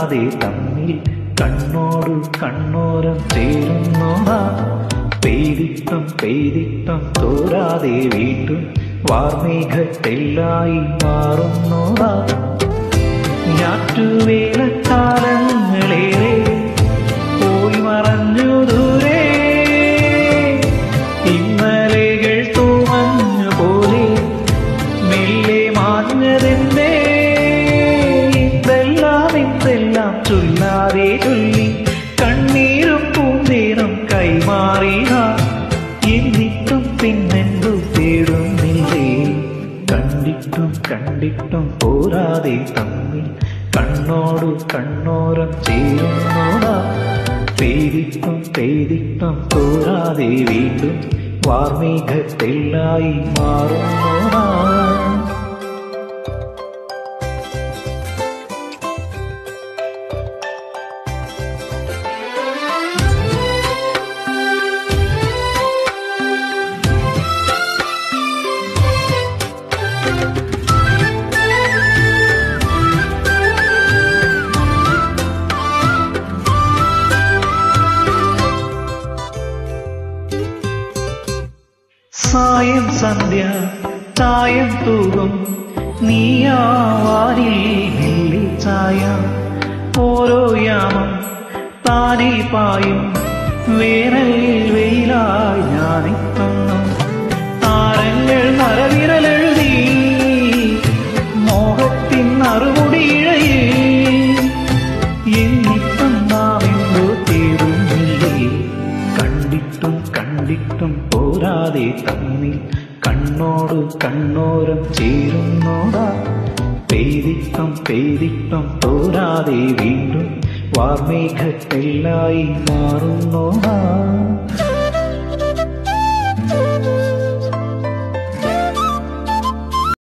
തോരാതെ തമ്മിൽ കണ്ണോട് കണ്ണോരം ചേരുന്നോടാ പെയ്തിട്ടം പെയ്തിട്ടം തോരാതെ വീട്ടും വാർമേഘത്തെല്ലായി മാറുന്നോടാ ഞാറ്റുവേലക്കാലങ്ങളേറെ പോയി മറഞ്ഞു ദൂരെ ഇന്നലെകൾ തൂമഞ്ഞു പോലെ മെല്ലെ മാഞ്ഞതെന്തേ ഇതെല്ലാം ഇതെല്ലാം ചൊല്ലാതെ ചൊല്ലി കണ്ണീരും പൂന്തേനും കൈമാറിയ എന്നിട്ടും പിന്നെന്തു തേടുന്നില്ലേ കണ്ടിട്ടും കണ്ടിട്ടും പോരാതെ തമ്മിൽ കണ്ണോട് കണ്ണോരം ചേരുന്നോടാ പെയ്തിട്ടും പെയ്തിട്ടും തോരാതെ വീണ്ടും വാർമേഘത്തെല്ലായി മാറുന്നോടാ സായം സന്ധ്യ ചായം തൂകും നീയാവാരിൽ മെല്ലി ചായ ഓരോ യാമം താനേ പായും വേനൽ വെയിലായി ഞാനെത്തുന്നു താരങ്ങൾ നരവിരലെഴുതി മോഹത്തിൻ അറുമുടിയിഴയിൽ എന്നിട്ടും നാം എന്തോ തേടുന്നില്ലേ കണ്ടിട്ടും കണ്ടിട്ടും പോരാതെ തമ്മിൽ കണ്ണോട് കണ്ണോരം ചേരുന്നോടാ പെയ്തിട്ടും പെയ്തിട്ടും തോരാതെ വീണ്ടും വാർമേഘത്തെല്ലായി മാറുന്നോടാ